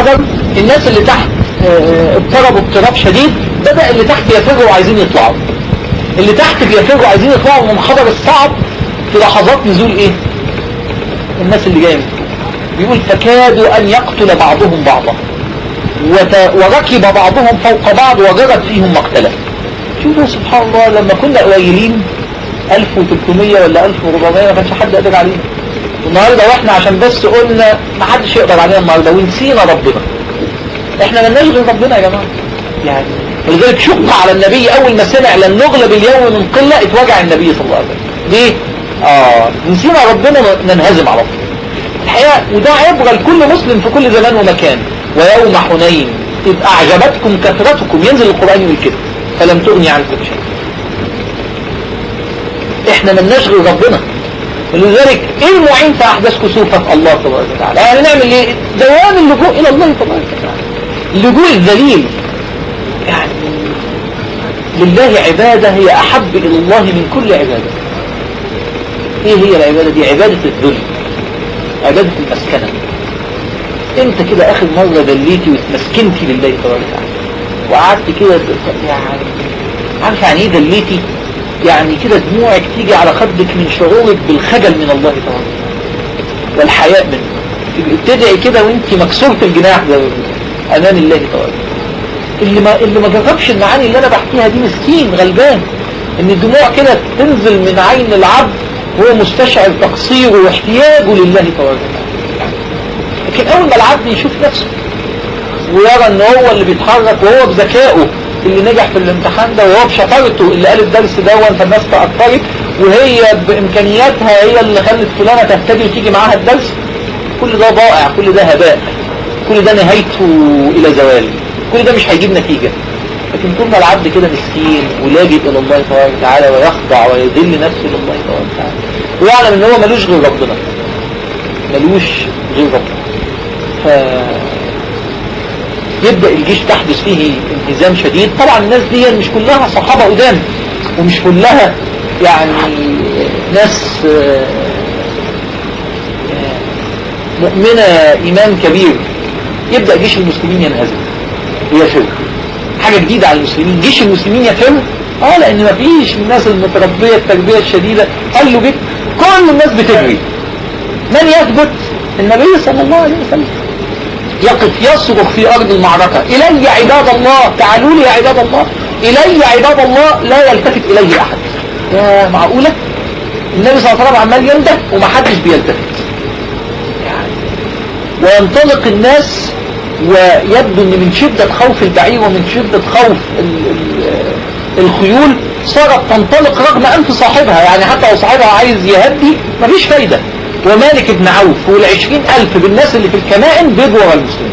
بدر الناس اللي تحت اه، اضطربوا اضطراب شديد بدأ اللي تحت يفروا وعايزين يطلعوا اللي تحت بيفروا وعايزين يطلعوا من خبر الصعب في لحظات نزول ايه الناس اللي جايه من فوق. بيقول فكادوا ان يقتل بعضهم بعضا وت- وركب بعضهم فوق بعض وجرت فيهم مقتله شوفوا سبحان الله لما كنا قليلين 1300 ولا 1400 ما كانش حد قادر علينا النهارده واحنا عشان بس قلنا ما حدش يقدر علينا النهارده ونسينا ربنا احنا مالناش غير ربنا يا جماعه يعني ولذلك شق على النبي اول ما سمع لن نغلب اليوم من قله اتوجع النبي صلى الله عليه وسلم ليه؟ اه نسينا ربنا ننهزم على طول الحقيقه وده عبره لكل مسلم في كل زمان ومكان ويوم حنين إذ أعجبتكم كثرتكم ينزل القرآن يقول كده فلم تغني عنكم شيء احنا ملناش غير ربنا ولذلك ايه المعين في احداث كسوفك الله تبارك وتعالى يعني نعمل ايه دوام اللجوء الى الله تبارك وتعالى اللجوء الذليل يعني لله عبادة هي احب الى الله من كل عبادة ايه هي العبادة دي عبادة الذل عبادة المسكنة انت كده اخر مرة دليتي واتمسكنتي لله تبارك وتعالى وقعدت كده ت- يعني عارف يعني ايه دليتي يعني كده دموعك تيجي على خدك من شعورك بالخجل من الله تبارك وتعالى والحياء منه تبقي بتدعي كده وانت مكسورة الجناح ده امام الله تبارك وتعالى. اللي ما اللي ما جربش المعاني اللي انا بحكيها دي مسكين غلبان ان الدموع كده تنزل من عين العبد وهو مستشعر تقصيره واحتياجه لله تبارك وتعالى لكن اول ما العبد يشوف نفسه ويرى ان هو اللي بيتحرك وهو بذكائه اللي نجح في الامتحان ده وهو بشطارته اللي قال الدرس ده فالناس تأثرت وهي بامكانياتها هي اللي خلت فلانة تهتدي وتيجي معاها الدرس كل ده ضائع كل ده هباء كل ده نهايته الى زوال كل ده مش هيجيب نتيجة لكن طول ما العبد كده مسكين ولاجئ الى الله تبارك وتعالى ويخضع ويذل نفسه لله تبارك وتعالى ويعلم ان هو ملوش غير ربنا ملوش غير ربنا ف يبدأ الجيش تحدث فيه انهزام شديد طبعا الناس دي مش كلها صحابة قدام ومش كلها يعني ناس آه، آه، مؤمنة إيمان كبير يبدأ جيش المسلمين ينهزم ويفر حاجة جديدة على المسلمين جيش المسلمين يفر اه لان مفيش الناس المتربية التربية الشديدة قالوا بك كل الناس بتجري من يثبت النبي صلى الله عليه وسلم يقف يصرخ في أرض المعركة إلي عباد الله تعالوا لي يا عباد الله إلي عباد الله لا يلتفت إليه أحد يا معقولة النبي صلى الله عليه وسلم عمال ينده ومحدش بيلتفت يعني وينطلق الناس ويبدو ان من شدة خوف البعير ومن شدة خوف ال- ال- الخيول صارت تنطلق رغم أنف صاحبها يعني حتى لو صاحبها عايز يهدي مفيش فايدة ومالك بن عوف والعشرين ألف بالناس اللي في الكمائن بيجوا ورا المسلمين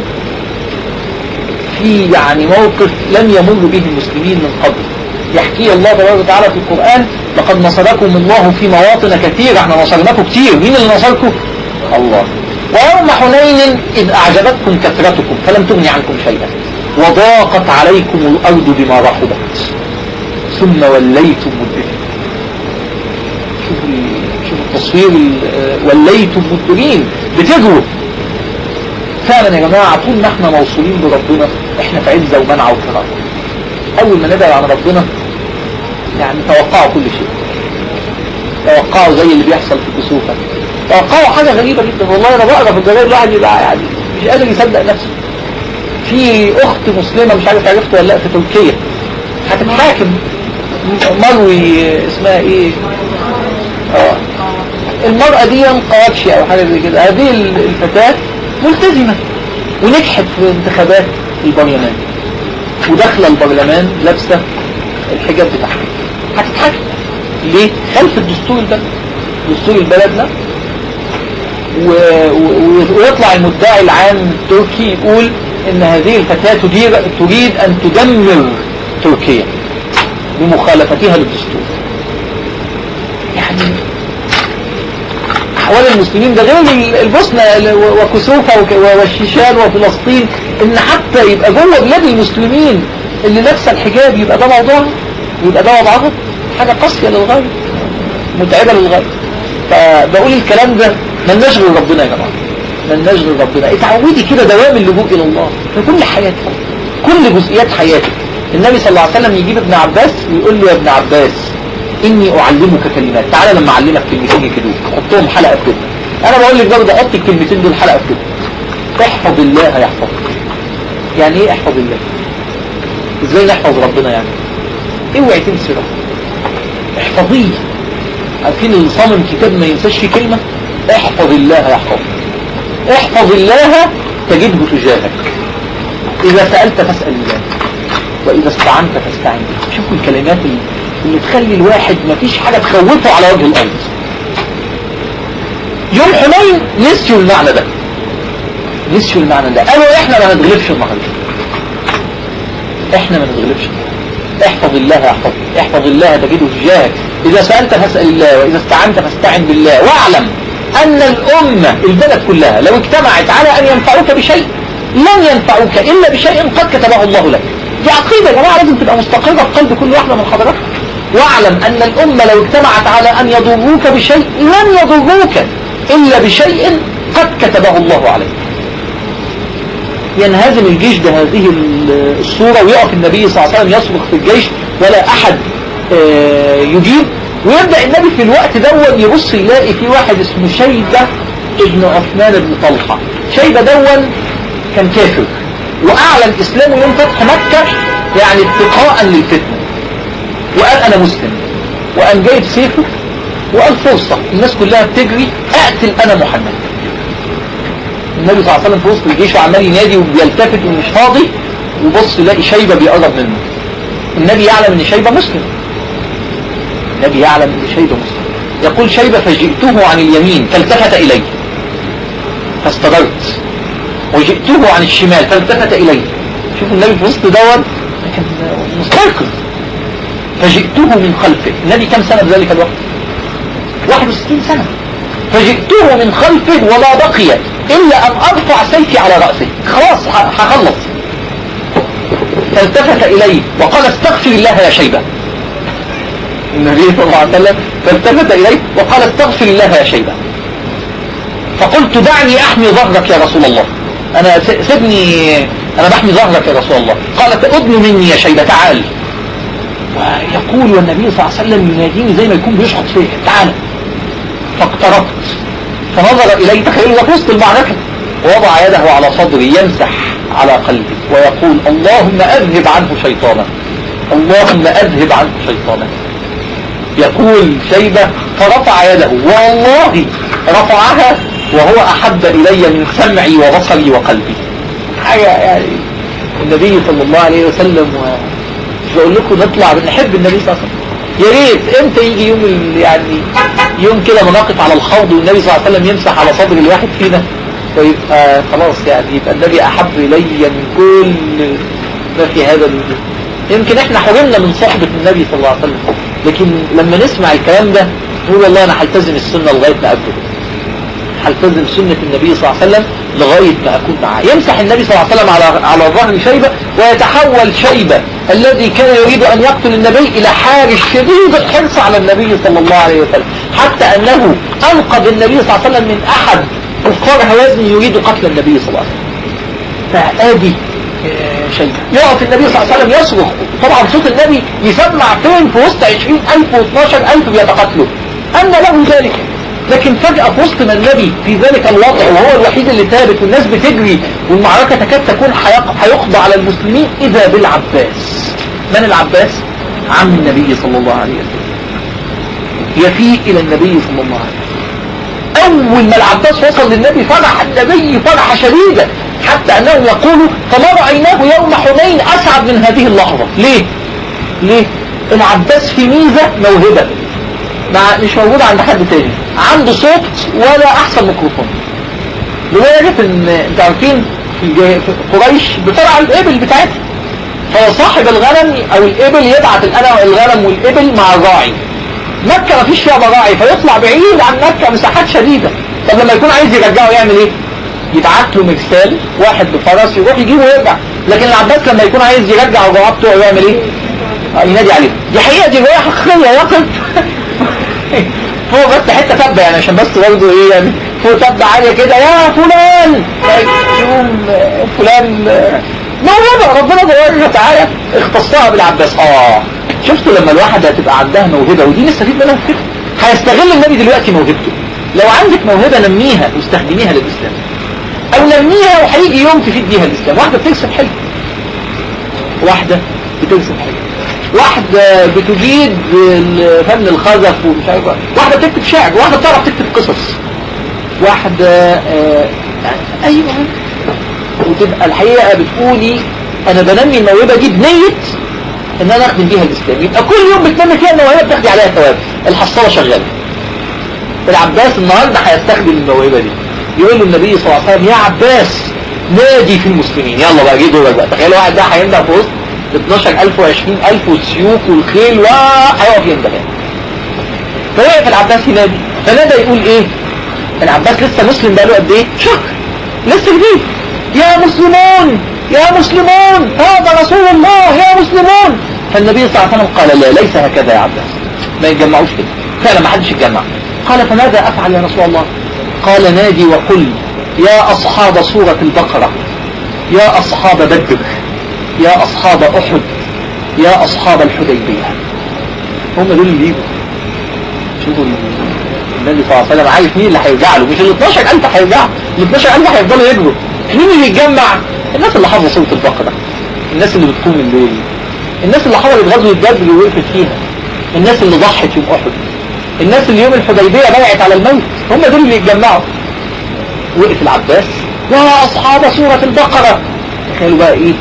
في يعني موقف لم يمر به المسلمين من قبل يحكي الله تبارك وتعالى في القرآن لقد نصركم الله في مواطن كثيرة احنا نصرناكم كتير مين اللي نصركم الله ويوم حنين إذ أعجبتكم كثرتكم فلم تغن عنكم شيئا وضاقت عليكم الأرض بما رحبت ثم وليتم مدبرين شوف ال- شوف التصوير ال- آه، وليتم مدبرين بتجروا فعلا يا جماعة طول ما احنا موصولين بربنا احنا في عزة ومنع وكرامة اول ما نبعد عن ربنا يعني توقعوا كل شيء توقعوا زي اللي بيحصل في كسوفة توقعوا حاجة غريبة جدا والله انا بقرا في الجرايد الواحد يبقى يعني مش قادر يصدق نفسه في اخت مسلمة مش عارف عرفت ولا لا في تركيا هتتحاكم مروي اسمها ايه اه المرأة دي قواتشي او حاجة زي كده هذه الفتاة ملتزمة ونجحت في انتخابات البرلمان وداخلة البرلمان لابسة الحجاب بتاعها هتتحاكم ليه؟ خلف الدستور البلد دستور البلد ده و... و... ويطلع المدعي العام التركي يقول ان هذه الفتاة تدير... تريد ان تدمر تركيا بمخالفتها للدستور يعني احوال المسلمين ده غير البوسنة وكسوفة وك- والشيشان وفلسطين ان حتى يبقى جوه بلاد المسلمين اللي لابسه الحجاب يبقى ده موضوع ويبقى ده وضعها حاجة قاسية للغاية متعبة للغاية فبقول الكلام ده ملناش غير ربنا يا جماعة ملناش غير ربنا اتعودي كده دوام اللجوء الى الله في كل حياتك كل جزئيات حياتك النبي صلى الله عليه وسلم يجيب ابن عباس ويقول له يا ابن عباس اني اعلمك كلمات تعالى لما اعلمك كلمتين يكدوك حطهم حلقه في كده انا بقول لك برضه حط الكلمتين دول حلقه في كده احفظ الله يحفظك يعني ايه احفظ الله ازاي نحفظ ربنا يعني اوعي تنسي ربنا احفظيه عارفين اللي صامم كتاب ما ينساش فيه كلمة احفظ الله يحفظك احفظ الله تجده تجاهك اذا سألت فاسأل الله واذا استعنت فاستعن به شوفوا الكلمات اللي, اللي تخلي الواحد ما فيش حاجة تخوفه على وجه الارض يوم حنين نسيوا المعنى ده نسيوا المعنى ده قالوا احنا ما نتغلبش النهارده احنا ما نتغلبش احفظ الله يحفظك احفظ الله تجده تجاهك اذا سألت فاسأل الله واذا استعنت فاستعن بالله واعلم ان الامة البلد كلها لو اجتمعت على ان ينفعوك بشيء لن ينفعوك الا بشيء قد كتبه الله لك دي عقيدة يا جماعة لازم تبقى مستقرة في قلب كل واحدة من حضراتكم واعلم ان الامة لو اجتمعت على ان يضروك بشيء لن يضروك الا بشيء قد كتبه الله عليك ينهزم الجيش بهذه الصورة ويقف النبي صلى الله عليه وسلم يصرخ في الجيش ولا أحد يجيب ويبدأ النبي في الوقت دون يبص يلاقي في واحد اسمه شيبة ابن عثمان بن طلحة شيبة دون كان كافر وأعلن إسلامه يوم فتح مكة يعني اتقاء للفتنة وقال أنا مسلم وقام جايب سيفه وقال فرصة الناس كلها بتجري أقتل أنا محمد النبي صلى الله عليه وسلم في وسط الجيش وعمال ينادي وبيلتفت ومش فاضي وبص يلاقي شيبة بيقرب منه النبي يعلم ان شيبة مسلم النبي يعلم ان شيبة مسلم يقول شيبة فجئته عن اليمين فالتفت الي فاستدرت وجئته عن الشمال فالتفت الي شوف النبي في وسط دوت لكن مستيقظ فجئته من خلفه النبي كم سنة بذلك الوقت 61 سنة فجئته من خلفه ولا بقي إلا أن أرفع سيفي على رأسه خلاص هخلص فالتفت إليه وقال استغفر الله يا شيبة النبي صلى الله عليه وسلم فالتفت إليه وقال استغفر الله يا شيبة فقلت دعني أحمي ظهرك يا رسول الله أنا سيبني أنا بحمي ظهرك يا رسول الله قالت أدن مني يا شيبة تعال ويقول والنبي صلى الله عليه وسلم يناديني زي ما يكون بيشخط فيه تعال فاقتربت فنظر إلي تخيل في وسط المعركة ووضع يده على صدري يمسح على قلبي ويقول اللهم أذهب عنه شيطانا اللهم أذهب عنه شيطانا يقول شيبة فرفع يده والله رفعها وهو أحب إلي من سمعي وبصري وقلبي حاجة يعني النبي صلى الله عليه وسلم مش بقول لكم نطلع بنحب النبي صلى الله عليه وسلم يا ريت امتى يجي يوم يعني يوم كده مناقف على الخوض والنبي صلى الله عليه وسلم يمسح على صدر الواحد فينا ويبقى خلاص يعني يبقى النبي احب الي من كل ما في هذا الوجود يمكن احنا حرمنا من صحبة النبي صلى الله عليه وسلم لكن لما نسمع الكلام ده نقول والله انا هلتزم السنة لغاية ما اقابله هلتزم سنة النبي صلى الله عليه وسلم لغاية ما أكون معاه يمسح النبي صلى الله عليه وسلم على على ظهر شيبة ويتحول شيبة الذي كان يريد أن يقتل النبي إلى حارس شديد الحرص على النبي صلى الله عليه وسلم حتى أنه أنقذ النبي صلى الله عليه وسلم من أحد كفار هوازن يريد قتل النبي صلى الله عليه وسلم فآدي شيبة يقف النبي صلى الله عليه وسلم يصرخ طبعا صوت النبي يسمع فين في وسط 20000 و12000 بيتقتلوا أن له ذلك لكن فجأة في وسط ما النبي في ذلك الوضع وهو الوحيد اللي ثابت والناس بتجري والمعركة تكاد تكون هيقضى على المسلمين إذا بالعباس من العباس؟ عم النبي صلى الله عليه وسلم يفيء إلى النبي صلى الله عليه وسلم أول ما العباس وصل للنبي فرح النبي فرحة شديدة حتى أنه يقول فما رأيناه يوم حنين أسعد من هذه اللحظة ليه؟ ليه؟ العباس في ميزة موهبة مع مش موجود عند حد تاني عنده صوت ولا احسن ميكروفون لدرجة ان انتوا عارفين في قريش بترعى الابل بتاعتها فصاحب الغنم او الابل يبعت الغنم والابل مع الراعي مكة ما فيش فيها مراعي فيطلع بعيد عن مكة مساحات شديدة طب لما يكون عايز يرجعه يعمل ايه يبعت له مرسال واحد بفرس يروح يجيبه ويرجع لكن العباس لما يكون عايز يرجع الجواب بتوعه يعمل ايه ينادي عليه دي حقيقة دي رواية حقيقية يقف فوق بس حتة تبة يعني عشان بس برضه ايه يعني وتبدا عاليه كده يا فلان يقوم فلان موهبه ربنا تبارك وتعالى اختصها بالعباس اه شفتوا لما الواحد هتبقى عندها موهبه ودي نستفيد منها في فكره هيستغل النبي دلوقتي موهبته لو عندك موهبه نميها واستخدميها للاسلام او نميها وهيجي يوم تفيد بيها الاسلام واحده بترسم حلو واحده بترسم حلو واحدة بتجيد فن الخزف ومش عارف واحدة بتكتب شعر واحدة بتعرف تكتب قصص واحدة آه ايوه وتبقى الحقيقة بتقولي انا بنمي الموهبة دي بنية ان انا اخدم بيها الاسلام يبقى كل يوم بتنمي فيها الموهبة بتاخدي عليها ثواب الحصالة شغالة العباس النهاردة هيستخدم الموهبة دي يقول له النبي صلى الله عليه وسلم يا عباس نادي في المسلمين يلا بقى جه دورك بقى تخيل واحد ده هيبدأ في وسط 12000 و20000 والسيوف والخيل وهيقف يندى فوقف العباس ينادي فنادى يقول ايه العباس لسه مسلم بقاله قد ايه شهر لسه جديد يا مسلمون يا مسلمون هذا رسول الله يا مسلمون فالنبي صلى الله عليه وسلم قال لا ليس هكذا يا عباس ما يتجمعوش كده فعلا ما حدش يتجمع قال فماذا افعل يا رسول الله قال نادي وقل يا اصحاب سورة البقرة يا اصحاب بدر يا أصحاب أحد يا أصحاب الحديبية هم دول اللي يجوا شوفوا النبي صلى الله عليه وسلم عارف مين اللي هيرجع له مش ال 12000 هيرجعوا ال 12000 هيفضلوا يجروا مين اللي يتجمع الناس اللي حافظه سوره البقره الناس اللي بتقوم الليل الناس اللي حضرت غزوه بدر ووقفت فيها الناس اللي ضحت يوم احد الناس اللي يوم الحديبيه بايعت على الموت هم دول اللي يتجمعوا وقف العباس يا اصحاب سوره البقره تخيلوا بقى ايه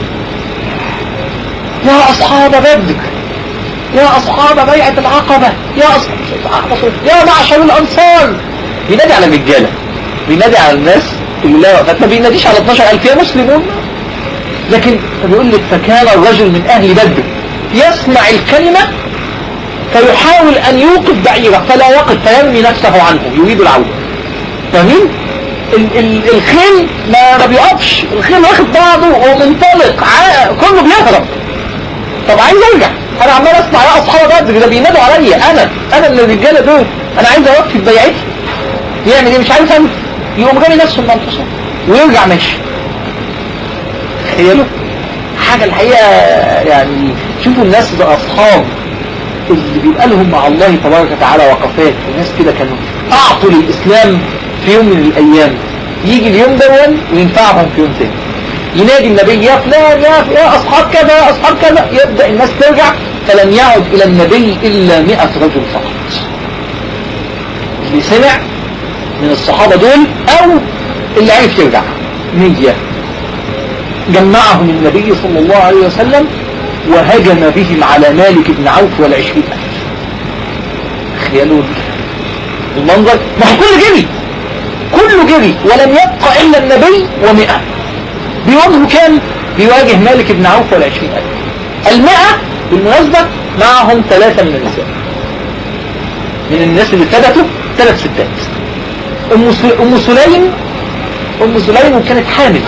يا أصحاب بدر يا أصحاب بيعة العقبة يا أصحاب يا معشر الأنصار بينادي على الرجالة بينادي على الناس اللي لا وقفت ما بيناديش على 12000 يا مسلمون لكن بيقول لك فكان الرجل من أهل بدر يسمع الكلمة فيحاول أن يوقف بعيره فلا يقف فيرمي نفسه عنه يريد العودة فاهمين؟ ال ال الخيل ما, ما بيقفش الخيل واخد بعضه ومنطلق كله بيهرب طب عايز ارجع انا عمال اسمع يا اصحاب بدر ده بينادوا عليا انا انا من الرجاله دول انا عايز اوقف بيعتي يعمل ايه مش عارف اعمل يقوم جاري نفسه من المنتصر ويرجع ماشي تخيلوا حاجة الحقيقة يعني شوفوا الناس ده اصحاب اللي بيبقى لهم مع الله تبارك وتعالى وقفات الناس كده كانوا اعطوا للاسلام في يوم من الايام يجي اليوم دون وينفعهم في يوم تاني ينادي النبي يا فلان يا, يا أصحاب كذا يا أصحاب كذا يبدأ الناس ترجع فلم يعد إلى النبي إلا مئة رجل فقط اللي سمع من الصحابة دول أو اللي عرف يرجع مية جمعهم النبي صلى الله عليه وسلم وهجم بهم على مالك بن عوف والعشرين ألف تخيلوا المنظر ما هو كله جري كله جري ولم يبقى إلا النبي ومئة بيواجهوا كام بيواجه مالك بن عوف والعشرين ألف المئة بالمناسبة معهم ثلاثة من النساء من الناس اللي ثبتوا ثلاث ستات أم, أم سليم أم سليم وكانت حامل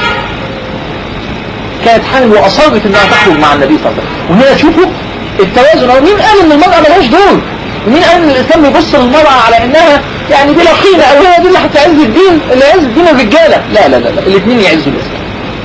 كانت حامل وأصرت انها تخرج مع النبي صلى الله عليه وسلم وهنا شوفوا التوازن هو مين قال ان المرأة ملهاش دور ومين قال ان الاسلام بيبص للمرأة على انها يعني دي لا قيمة او هي دي اللي هتعز الدين اللي يعز الدين الرجالة لا لا لا, لا. الاثنين يعزوا الاسلام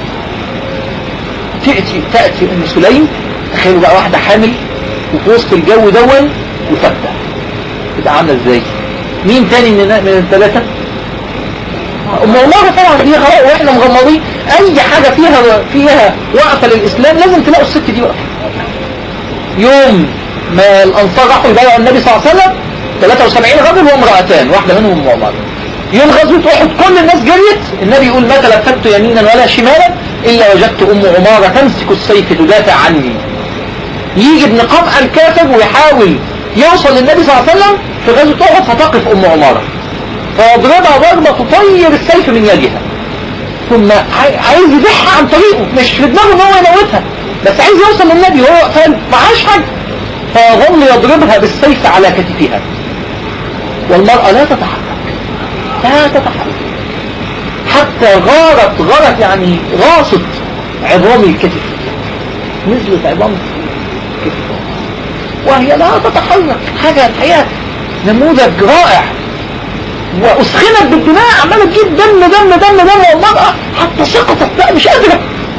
تأتي تأتي ام سليم تخيلوا بقى واحدة حامل وفي وسط الجو دون وفتة تبقى عاملة ازاي مين تاني من من الثلاثة ام عمارة طبعا دي غراء واحنا مغمضين اي حاجة فيها فيها وقفة للاسلام لازم تلاقوا الست دي وقفة يوم ما الانصار راحوا يبايعوا النبي صلى الله عليه وسلم 73 رجل وامرأتان واحدة منهم ام عمارة يوم غزوة احد كل الناس جريت النبي يقول ما تلفت يمينا ولا شمالا الا وجدت ام عمارة تمسك السيف تدافع عني يجي ابن قمع الكافر ويحاول يوصل للنبي صلى الله عليه وسلم في غزوة احد فتقف ام عمارة فيضربها ضربة تطير السيف من يدها ثم عايز يبيعها عن طريقه مش في دماغه ان هو يموتها بس عايز يوصل للنبي وهو قال معاش حاجة فيظل يضربها بالسيف على كتفها والمرأة لا تتحرك لا تتحرك حتى غارت غارت يعني غاصت عظام الكتف نزلت عظام الكتف وهي لا تتحرك حاجة الحقيقة نموذج رائع واسخنت بالدماء عماله تجيب دم دم دم دم والمرأة حتى سقطت بقى مش قادرة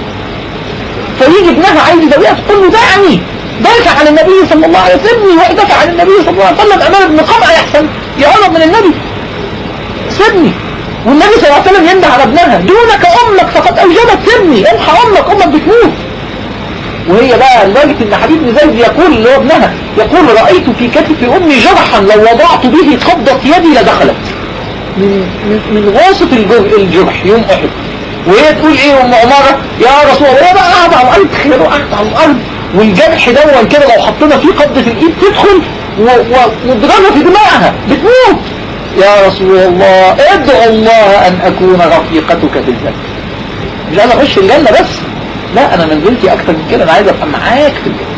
فيجي ابنها عايز يزوجها تقول له دعني دافع عن النبي صلى الله عليه وسلم ويدافع عن النبي صلى الله عليه وسلم امام ابن قمع يحسن يقرب من النبي سيبني والنبي صلى الله عليه وسلم ينده على ابنها دونك امك فقد اوجبت سيبني امحى امك امك بتموت وهي بقى لدرجة ان حبيب بن زيد يقول اللي هو ابنها يقول رأيت في كتف امي جرحا لو وضعت به قبضة يدي لدخلت من من من غاصة الجرح يوم احد وهي تقول ايه ام عمارة يا رسول الله بقى قاعدة على الارض تخيلوا قاعدة على الارض والجرح دون كده لو حطينا فيه قبضة الايد تدخل وتضربها في دماغها بتموت يا رسول الله ادعو الله ان اكون رفيقتك في الجنة مش انا اخش الجنة بس لا انا منزلتي اكتر من كده انا عايز ابقى معاك في الجنة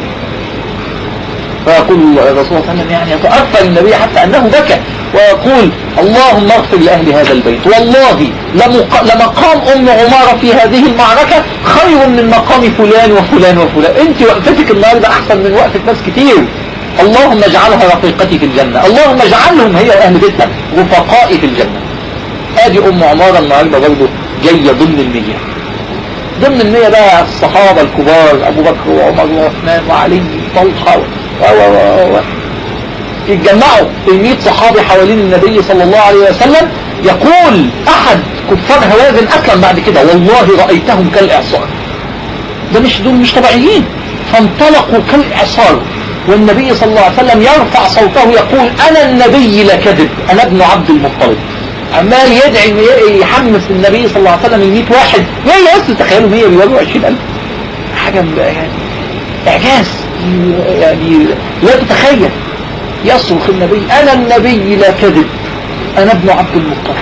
فيقول الرسول صلى الله عليه وسلم يعني يتأثر النبي حتى انه بكى ويقول اللهم اغفر لأهل هذا البيت والله لمقام أم عمارة في هذه المعركة خير من مقام فلان وفلان وفلان انت وقفتك النهاردة احسن من وقفة ناس كتير اللهم اجعلها رفيقتي في الجنة اللهم اجعلهم هي واهل بيتها رفقائي في الجنة ادي ام عمارة النهاردة برضه جاية ضمن المية ضمن المية بقى الصحابة الكبار ابو بكر وعمر وعثمان وعلي وطلحة و و و يتجمعوا المئة صحابي حوالين النبي صلى الله عليه وسلم يقول احد كفار هوازن اسلم بعد كده والله رأيتهم كالإعصار ده مش دول مش طبيعيين فانطلقوا كالإعصار والنبي صلى الله عليه وسلم يرفع صوته يقول انا النبي لا كذب انا ابن عبد المطلب عمال يدعي يحمس النبي صلى الله عليه وسلم ال واحد يا بس تخيلوا 100 بيواجهوا 20000 حاجة يعني اعجاز يعني لا تتخيل يصرخ النبي انا النبي لا كذب انا ابن عبد المطلب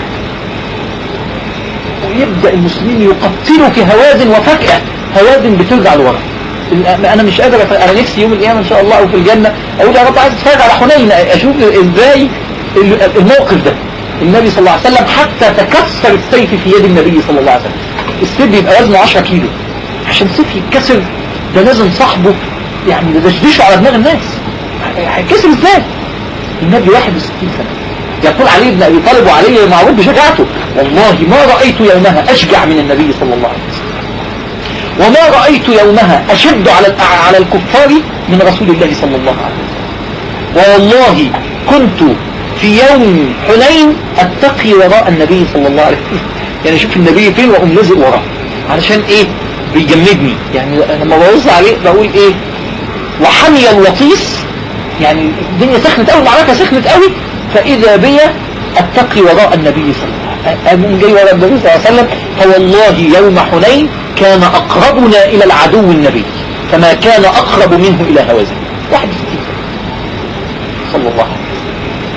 ويبدأ المسلمين يقتلوا في هوازن وفجأة هوازن بترجع لورا انا مش قادر انا نفسي يوم القيامة ان شاء الله او في الجنة اقول يا رب عايز اتفرج على حنين اشوف ازاي الموقف ده النبي صلى الله عليه وسلم حتى تكسر السيف في يد النبي صلى الله عليه وسلم السيف بيبقى وزنه 10 كيلو عشان السيف يتكسر ده لازم صاحبه يعني يدشدشه على دماغ الناس هيتكسر ازاي النبي 61 سنة يقول علي بن ابي طالب وعلي معروف بشجاعته والله ما رأيت يومها اشجع من النبي صلى الله عليه وسلم وما رأيت يومها أشد على على الكفار من رسول الله صلى الله عليه وسلم والله كنت في يوم حنين أتقي وراء النبي صلى الله عليه وسلم يعني شوف النبي فين وأقوم نزل وراه علشان إيه بيجمدني يعني لما ببص عليه بقول إيه وحمي الوطيس يعني الدنيا سخنت قوي المعركة سخنت قوي فإذا بي أتقي وراء النبي صلى الله عليه وسلم أمون جاي وراء النبي صلى الله عليه وسلم فوالله يوم حنين كان أقربنا إلى العدو النبي فما كان أقرب منه إلى هوازن واحد ستين صلى الله عليه وسلم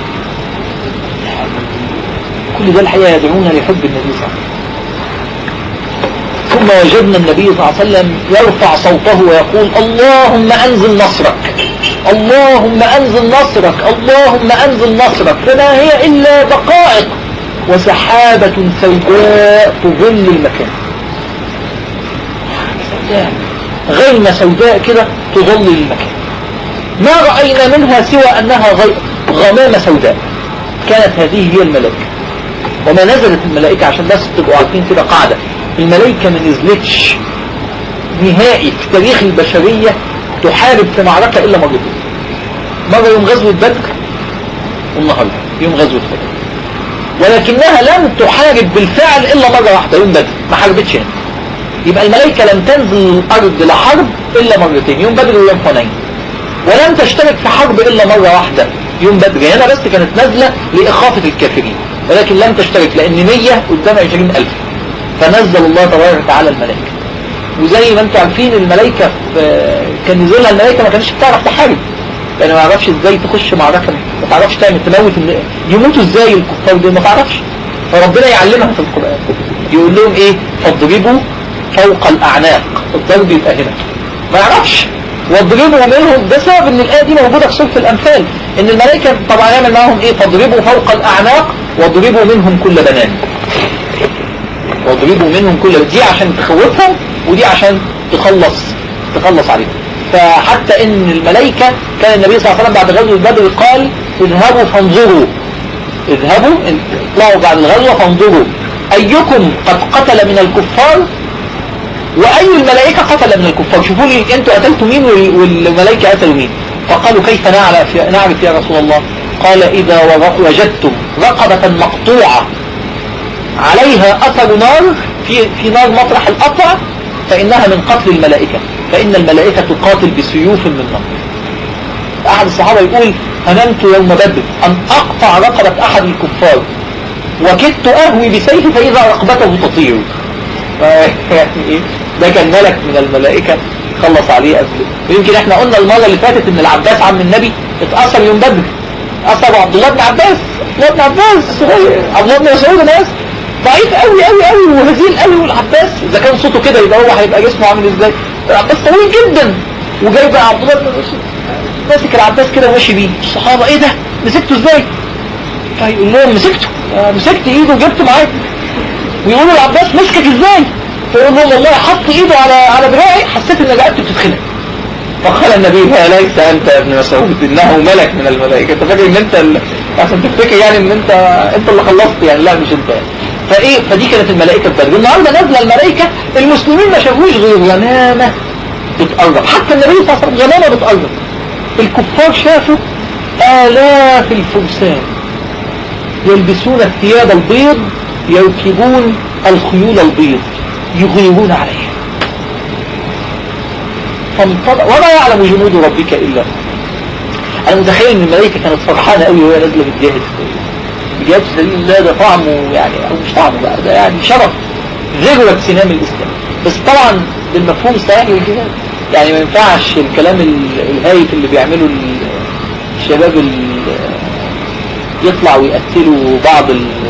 كل ده الحقيقة يدعونا لحب النبي صلى الله عليه وسلم ثم وجدنا النبي صلى الله عليه وسلم يرفع صوته ويقول اللهم أنزل نصرك اللهم أنزل نصرك اللهم أنزل نصرك فما هي إلا دقائق وسحابة سوداء تظل المكان غيمة سوداء كده تظل المكان ما رأينا منها سوى أنها غمامة سوداء كانت هذه هي الملائكة وما نزلت الملائكة عشان بس تبقوا عارفين كده قاعدة الملائكة ما نزلتش نهائي في تاريخ البشرية تحارب في معركة إلا مرتين مرة يوم غزوة بدر والنهاردة يوم غزوة بدر ولكنها لم تحارب بالفعل إلا مرة واحدة يوم بدر ما حاربتش هنا يبقى الملائكة لم تنزل الأرض لحرب إلا مرتين يوم بدر ويوم حنين ولم تشترك في حرب إلا مرة واحدة يوم بدر هنا بس كانت نازلة لإخافة الكافرين ولكن لم تشترك لأن 100 قدام 20 ألف فنزل الله تبارك وتعالى الملائكة وزي ما انتم عارفين الملائكة كان نزولها الملائكة ما كانتش بتعرف تحارب يعني ما تعرفش ازاي تخش معركة ما تعرفش تعمل تموت يموتوا ازاي الكفار دول ما تعرفش فربنا يعلمها في القرآن يقول لهم ايه فاضربوا فوق الأعناق الضرب يبقى هنا ما يعرفش واضربوا منهم ده سبب ان الآية دي موجودة في سورة الأنفال ان الملائكة طبعا يعمل معاهم ايه فاضربوا فوق الأعناق واضربوا منهم كل بنان واضربوا منهم كل دي عشان تخوفهم ودي عشان تخلص تخلص عليهم فحتى ان الملائكة كان النبي صلى الله عليه وسلم بعد غزوة بدر قال اذهبوا فانظروا اذهبوا اطلعوا بعد الغزوة فانظروا ايكم قد قتل من الكفار واي الملائكة قتل من الكفار شوفوا لي انتوا قتلتوا مين والملائكة قتلوا مين فقالوا كيف نعرف نعرف يا رسول الله قال اذا وجدتم رقبة مقطوعة عليها اثر نار في, في نار مطرح القطع فانها من قتل الملائكة فان الملائكة تقاتل بسيوف من نار احد الصحابة يقول هممت يوم بدر ان اقطع رقبة احد الكفار وكدت اهوي بسيفي فاذا رقبته تطير يعني ايه ده كان ملك من الملائكة خلص عليه قبل ويمكن احنا قلنا المرة اللي فاتت ان العباس عم النبي اتأثر يوم بدر أثر عبد الله بن عباس عبد الله بن عباس صغير عبد الله بن مسعود ناس ضعيف قوي قوي قوي وهزيل قوي والعباس اذا كان صوته كده يبقى هو هيبقى جسمه عامل ازاي العباس طويل جدا وجايب عبد الله بن مسعود ماسك العباس كده وماشي بيه الصحابة ايه ده مسكته ازاي فيقول لهم مسكته آه، مسكت ايده وجبته معاك ويقولوا العباس مسكك ازاي فيقول لهم والله حط ايده على على دراعي حسيت ان رقبتي بتتخنق فقال النبي لا ليس انت يا ابن مسعود انه ملك من الملائكه انت فاكر ان انت ال... عشان تفتكر يعني ان انت انت اللي خلصت يعني لا مش انت فايه فدي كانت الملائكه بدر النهارده نازله الملائكه المسلمين ما شافوش غير غمامه بتقرب حتى النبي صلى الله عليه وسلم غمامه بتقرب الكفار شافوا آلاف الفرسان يلبسون الثياب البيض يركبون الخيول البيض يغيرون عليها فانطلق وما يعلم جنود ربك إلا أنا متخيل أن الملائكة كانت فرحانة قوي وهي نازلة بتجاهد بجهاد في سبيل الله ده طعمه يعني أو مش طعمه بقى ده يعني شرف ذروة سنام الإسلام بس طبعا بالمفهوم الصحيح للجهاد يعني ما ينفعش الكلام الهايف اللي بيعمله الشباب يطلع ويقتلوا بعض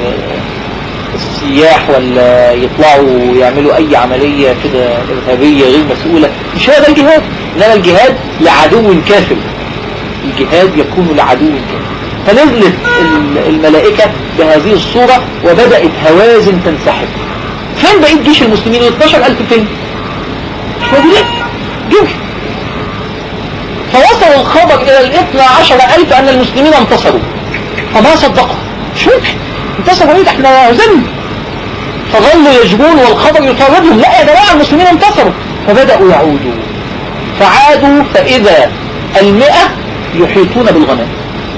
السياح ولا يطلعوا يعملوا اي عملية كده ارهابية غير مسؤولة مش هذا الجهاد انما الجهاد لعدو كافر الجهاد يكون لعدو كافر فنزلت الملائكة بهذه الصورة وبدأت هوازن تنسحب فين بقيت جيش المسلمين 12000 فين مش موجودين جيش فوصل الخبر الى الاثنى عشر الف ان المسلمين انتصروا فما صدقوا شو انتصروا ايه احنا زن فظلوا يجبون والخبر يطاردهم لا يا جماعة المسلمين انتصروا فبدأوا يعودوا فعادوا فإذا المئة يحيطون بالغنم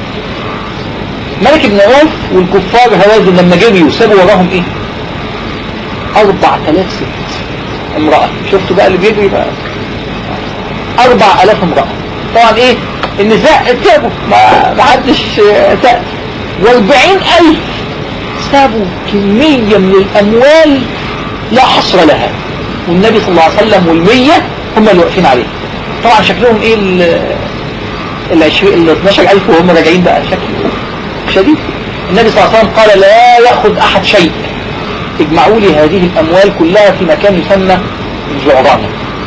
ملك بن عوف والكفار هوازن لما جريوا سابوا وراهم ايه اربع تلاف ست امرأة شفتوا بقى اللي بيجري بقى اربع الاف امرأة طبعا ايه النساء تابوا ما حدش تاب واربعين الف سابوا كمية من الاموال لا حصر لها والنبي صلى الله عليه وسلم والمية هم اللي واقفين عليه طبعا شكلهم ايه ال 20 ال 12000 وهم راجعين بقى شكل شديد النبي صلى الله عليه وسلم قال لا يأخذ احد شيء اجمعوا لي هذه الاموال كلها في مكان يسمى الجعرانة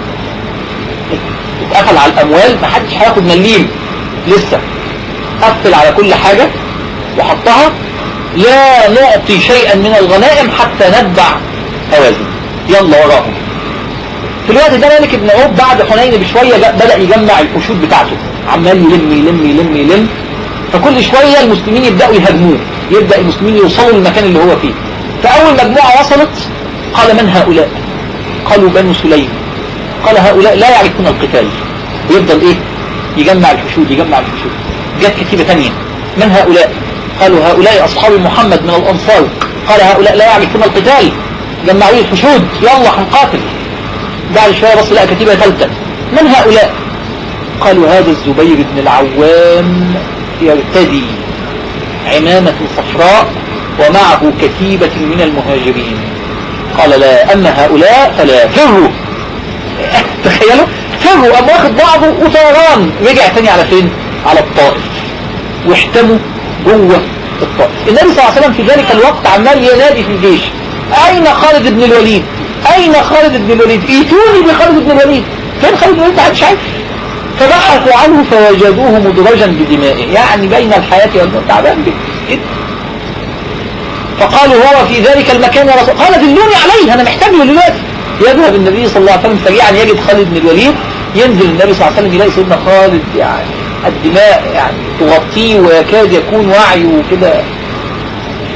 اتقفل على الاموال محدش هياخد مليم لسه قفل على كل حاجة وحطها لا نعطي شيئا من الغنائم حتى نتبع هوازن يلا وراهم في الوقت ده مالك بن عوف بعد حنين بشوية بدأ يجمع الحشود بتاعته عمال يلم يلم يلم يلم فكل شوية المسلمين يبدأوا يهاجموه يبدأ المسلمين يوصلوا للمكان اللي هو فيه فأول مجموعة وصلت قال من هؤلاء قالوا بنو سليم قال هؤلاء لا يعرفون القتال ويفضل ايه يجمع الحشود يجمع الحشود جت كتيبة تانية من هؤلاء قالوا هؤلاء أصحاب محمد من الأنصار قال هؤلاء لا يعرفون القتال جمعوا الحشود يلا هنقاتل بعد شوية بص لقى كتيبة ثالثة من هؤلاء قالوا هذا الزبير بن العوام يرتدي عمامة صفراء ومعه كتيبة من المهاجرين قال لا أما هؤلاء فلا فروا تخيلوا فروا أم واخد بعضه وطيران رجع تاني على فين على الطائف واحتموا جوه الطائف النبي صلى الله عليه وسلم في ذلك الوقت عمال ينادي في الجيش أين خالد بن الوليد أين خالد بن الوليد ايتوني بخالد بن الوليد فين خالد بن الوليد محدش عارف فبحثوا عنه فوجدوه مدرجا بدمائه يعني بين الحياة والموت تعبان جدا فقالوا هو في ذلك المكان يا رسول قال دلوني عليه أنا محتاج له دلوقتي يذهب النبي صلى الله عليه وسلم سريعا يجد خالد بن الوليد ينزل النبي صلى الله عليه وسلم يلاقي سيدنا خالد يعني الدماء يعني تغطيه ويكاد يكون وعيه كده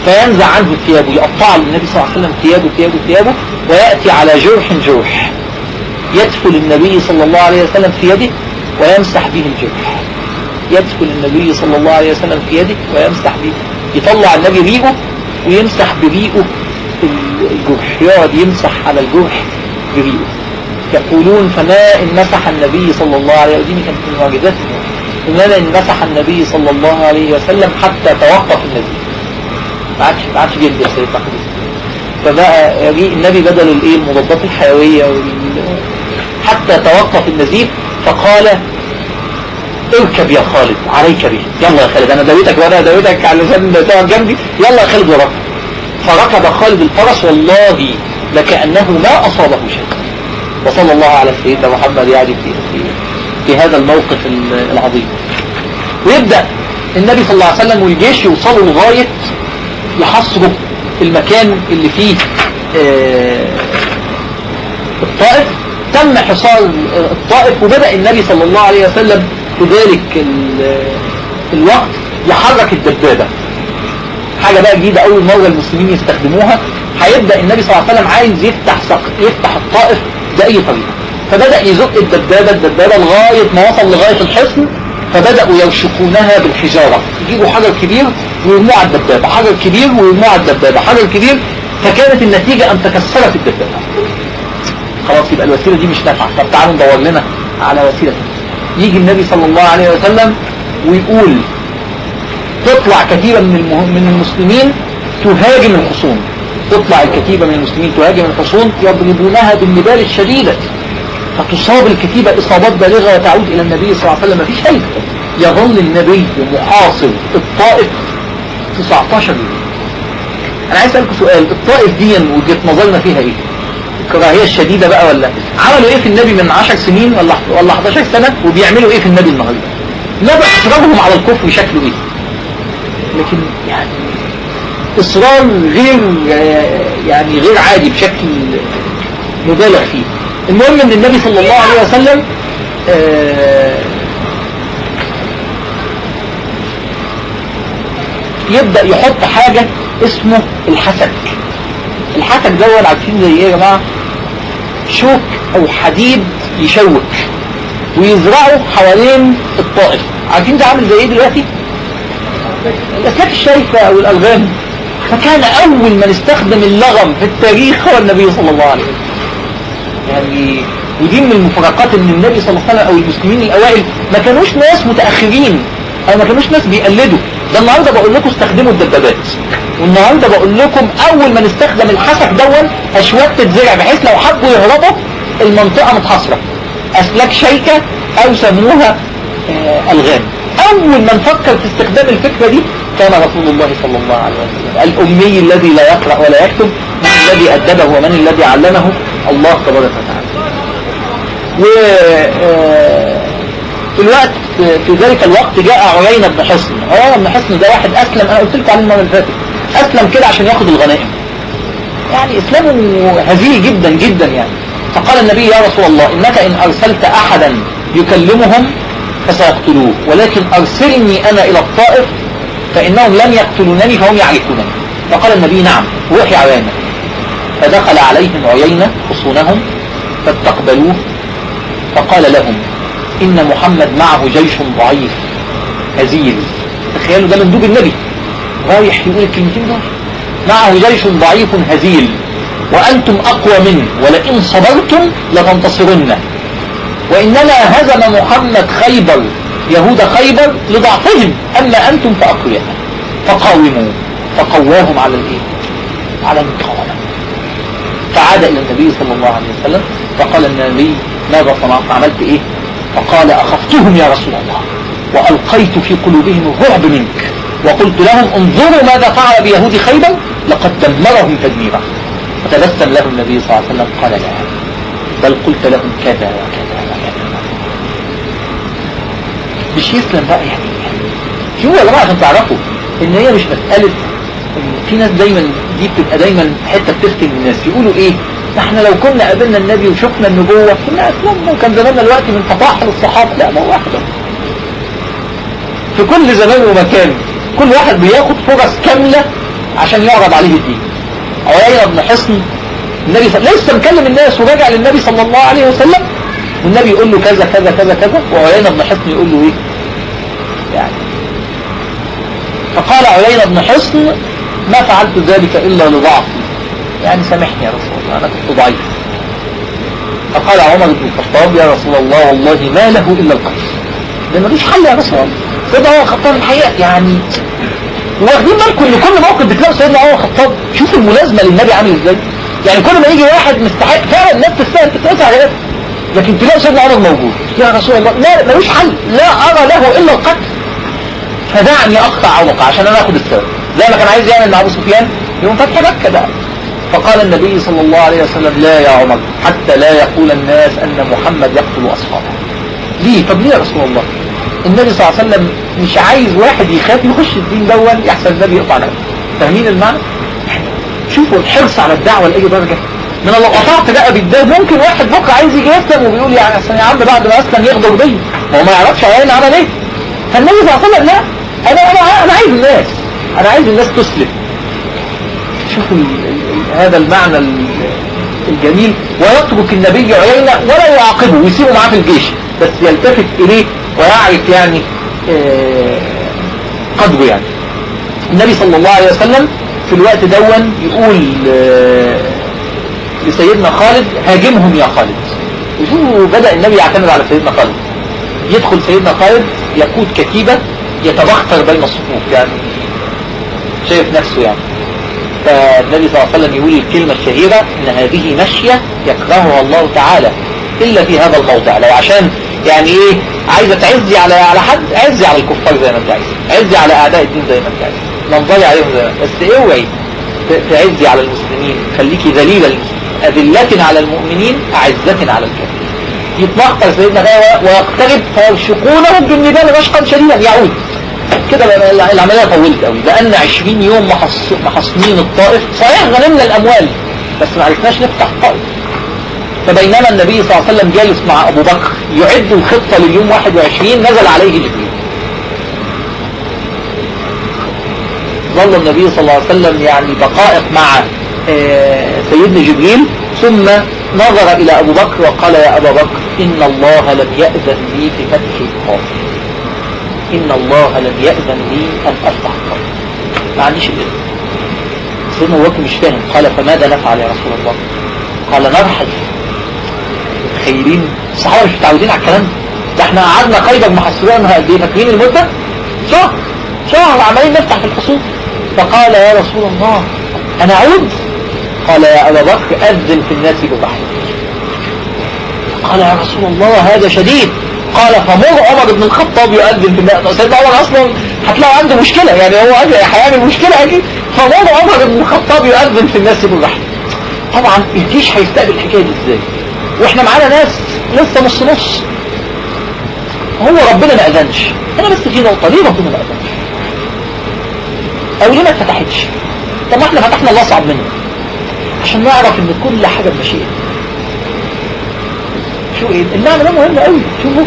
فينزع عنه ثيابه يقطع النبي صلى الله عليه وسلم ثيابه ثيابه ثيابه ويأتي على جرح جرح يدخل النبي صلى الله عليه وسلم في يده ويمسح به الجرح يدخل النبي صلى الله عليه وسلم في يده ويمسح به يطلع النبي ريقه ويمسح بريقه الجرح يقعد يمسح على الجرح بريقه يقولون فما إن مسح النبي صلى الله عليه وسلم كانت من معجزات فما إن مسح النبي صلى الله عليه وسلم حتى توقف النبي ما عادش ما عادش جلد يا سيدنا فبقى النبي بدل الايه المضادات الحيويه حتى توقف النزيف فقال اركب يا خالد عليك به يلا يا خالد انا داويتك وانا داويتك على لسان تقعد جنبي يلا يا خالد وركب فركب خالد الفرس والله لكأنه ما أصابه شيء وصلى الله على سيدنا محمد يعني في, في, في هذا الموقف العظيم ويبدأ النبي صلى الله عليه وسلم والجيش يوصلوا لغاية يحصروا المكان اللي فيه آه الطائف تم حصار الطائف وبدأ النبي صلى الله عليه وسلم في ذلك الوقت يحرك الدبابة حاجة بقى جديدة أول مرة المسلمين يستخدموها هيبدأ النبي صلى الله عليه وسلم عايز يفتح سق... يفتح الطائف بأي طريقة فبدأ يزق الدبابة الدبابة لغاية ما وصل لغاية الحصن فبدأوا يرشقونها بالحجارة يجيبوا حجر كبير ويرموه على الدبابة حجر كبير ويرموه على الدبابة حجر كبير فكانت النتيجة أن تكسرت الدبابة خلاص يبقى الوسيلة دي مش نافعة طب تعالوا ندور لنا على وسيلة يجي النبي صلى الله عليه وسلم ويقول تطلع كتيبة من, المه... من المسلمين تهاجم الحصون تطلع الكتيبة من المسلمين تهاجم الحصون يضربونها بالنبال الشديدة فتصاب الكتيبة إصابات بالغة وتعود إلى النبي صلى الله عليه وسلم مفيش شيء يظل النبي محاصر الطائف 19 يوم أنا عايز أسألكم سؤال الطائف دي وجهة نظرنا فيها إيه الكراهية الشديدة بقى ولا عملوا ايه في النبي من 10 سنين ولا ولا 11 سنة وبيعملوا ايه في النبي النهاردة مدى اصرارهم على الكفر شكله ايه لكن يعني اصرار غير يعني غير عادي بشكل مبالغ فيه المهم ان النبي صلى الله عليه وسلم يبدأ يحط حاجة اسمه الحسك الحسك دول عارفين زي ايه يا جماعة شوك او حديد يشوك ويزرعه حوالين الطائف عارفين ده عامل زي ايه دلوقتي الاسلاك الشايفة او الالغام فكان اول من استخدم اللغم في التاريخ هو النبي صلى الله عليه وسلم يعني ودي من المفارقات ان النبي صلى الله عليه وسلم او المسلمين الاوائل ما كانوش ناس متأخرين او ما كانوش ناس بيقلدوا ده النهاردة بقول لكم استخدموا الدبابات والنهاردة بقول لكم اول من استخدم الحسك دون اشواك تتزرع بحيث لو حبوا يهربوا المنطقة متحصرة اسلاك شيكة او سموها آه الغام اول من فكر في استخدام الفكرة دي كان رسول الله صلى الله عليه وسلم الامي الذي لا يقرأ ولا يكتب من الذي ادبه ومن الذي علمه الله تبارك وتعالى و في الوقت في ذلك الوقت جاء عرينة بن حصن عرينة بن حصن ده واحد اسلم انا قلت لكم عليه المره اللي فاتت اسلم كده عشان ياخد الغنائم يعني اسلامه هزيل جدا جدا يعني فقال النبي يا رسول الله انك ان ارسلت احدا يكلمهم فسيقتلوه ولكن ارسلني انا الى الطائف فانهم لم يقتلونني فهم يعرفونني فقال النبي نعم روحي عيانة فدخل عليهم عيينة حصونهم فاستقبلوه فقال لهم إن محمد معه جيش ضعيف هزيل تخيلوا ده مندوب النبي رايح يقول الكلمتين دول معه جيش ضعيف هزيل وأنتم أقوى منه ولئن صبرتم لتنتصرن وإنما هزم محمد خيبر يهود خيبر لضعفهم أما أنتم فأقوياء فقاوموا فقواهم على الإيه على المقاومة فعاد إلى النبي صلى الله عليه وسلم فقال النبي ماذا صنعت عملت إيه فقال أخفتهم يا رسول الله وألقيت في قلوبهم الرعب منك وقلت لهم انظروا ماذا فعل بيهود خيبر لقد دمرهم تدميرا فتبسم له النبي صلى الله عليه وسلم قال لا بل قلت لهم كذا وكذا وكذا مش يسلم بقى يعني شو يا جماعة عشان تعرفوا ان هي مش مسألة ان في ناس دايما دي بتبقى دايما حتة بتفتن الناس يقولوا ايه احنا لو كنا قابلنا النبي وشفنا النبوة كنا اسلمنا وكان زماننا الوقت من تطاحل الصحابة لا ما هو واحدة في كل زمان ومكان كل واحد بياخد فرص كاملة عشان يعرض عليه الدين عيينة بن حصن النبي صلى لسه مكلم الناس وراجع للنبي صلى الله عليه وسلم والنبي يقول له كذا كذا كذا كذا وعيينة بن حصن يقول له ايه يعني فقال عيينة بن حصن ما فعلت ذلك إلا لضعفي يعني سامحني يا رسول الله أنا كنت ضعيف فقال عمر بن الخطاب يا رسول الله والله ما له إلا القتل ده ملوش حل يا رسول الله سيدنا عمر الخطاب الحقيقة يعني واخدين بالكم ان كل موقف بتلاقوا سيدنا عمر الخطاب شوف الملازمة للنبي عامل ازاي يعني كل ما يجي واحد مستحق فعلا الناس تستاهل تتقطع عليه لكن تلاقوا سيدنا عمر موجود يا رسول الله لا ملوش حل لا ارى له الا القتل فدعني اقطع عنقه عشان انا اخد الثواب زي ما كان عايز يعمل مع ابو سفيان يوم فتح مكه بقى فقال النبي صلى الله عليه وسلم لا يا عمر حتى لا يقول الناس ان محمد يقتل اصحابه ليه طب ليه يا رسول الله النبي صلى الله عليه وسلم مش عايز واحد يخاف يخش الدين دون يحصل النبي يقطع نفسه فاهمين المعنى شوفوا الحرص على الدعوة لأي درجة من لو قطعت بقى بالده ممكن واحد بكره عايز يجي يسلم وبيقول يعني اصل يا عم بعد ما اسلم يغدر بيا هو ما يعرفش عيان عمل ايه فالنبي صلى الله عليه وسلم لا انا انا انا عايز الناس انا عايز الناس تسلم شوفوا هذا المعنى الجميل ويترك النبي عيينة ولا يعاقبه ويسيبه معاه في الجيش بس يلتفت إليه ويعرف يعني قدره يعني النبي صلى الله عليه وسلم في الوقت دون يقول لسيدنا خالد هاجمهم يا خالد وشوفوا بدأ النبي يعتمد على سيدنا خالد يدخل سيدنا خالد يقود كتيبة يتبختر بين الصفوف يعني شايف نفسه يعني فالنبي صلى الله عليه وسلم يقول الكلمة الشهيرة ان هذه مشية يكرهها الله تعالى الا في هذا الموضع لو عشان يعني ايه عايزة تعزي على على حد عزي على الكفار زي ما انت عايز عزي على اعداء الدين زي ما انت عايز منظري عليهم زي ما بس اوعي تعزي على المسلمين خليكي ذليلة أذلة على المؤمنين أعزة على الكافرين يتمخطر سيدنا غاوة ويقترب فيرشقونهم بالنبال رشقا شديدا يعود كده العملية طولت قوي بقالنا 20 يوم محصنين الطائف صحيح غنمنا الأموال بس ما عرفناش نفتح الطائف فبينما النبي صلى الله عليه وسلم جالس مع أبو بكر يعد الخطة لليوم 21 نزل عليه جبريل ظل النبي صلى الله عليه وسلم يعني دقائق مع سيدنا جبريل ثم نظر إلى أبو بكر وقال يا أبا بكر إن الله لم يأذن لي في فتح الطائف إن الله لم يأذن لي أن أفتح الطريق ما عنديش الإذن سيدنا أبو بكر مش فاهم قال فماذا نفعل يا رسول الله قال نرحل متخيلين الصحابة مش متعودين على الكلام ده احنا قعدنا خيبر محصرينها قد ايه فاكرين المدة شهر شهر عمالين نفتح في الحصول فقال يا رسول الله أنا أعود قال يا أبا بكر أذن في الناس بالرحمة قال يا رسول الله هذا شديد قال فمر عمر بن الخطاب يؤذن في الناس سيدنا عمر اصلا هتلاقي عنده مشكلة يعني هو هيعمل مشكلة اكيد فمر عمر بن الخطاب يؤذن في الناس بالرحمة طبعا الجيش هيستقبل الحكاية دي ازاي واحنا معانا ناس لسه نص نص هو ربنا ما اذنش انا بس في نقطة ليه ربنا ما اذنش او ليه ما اتفتحتش طب ما احنا فتحنا الله اصعب منه عشان نعرف ان كل حاجة بمشيئة شو ايه المعنى ده مهم قوي شوفوا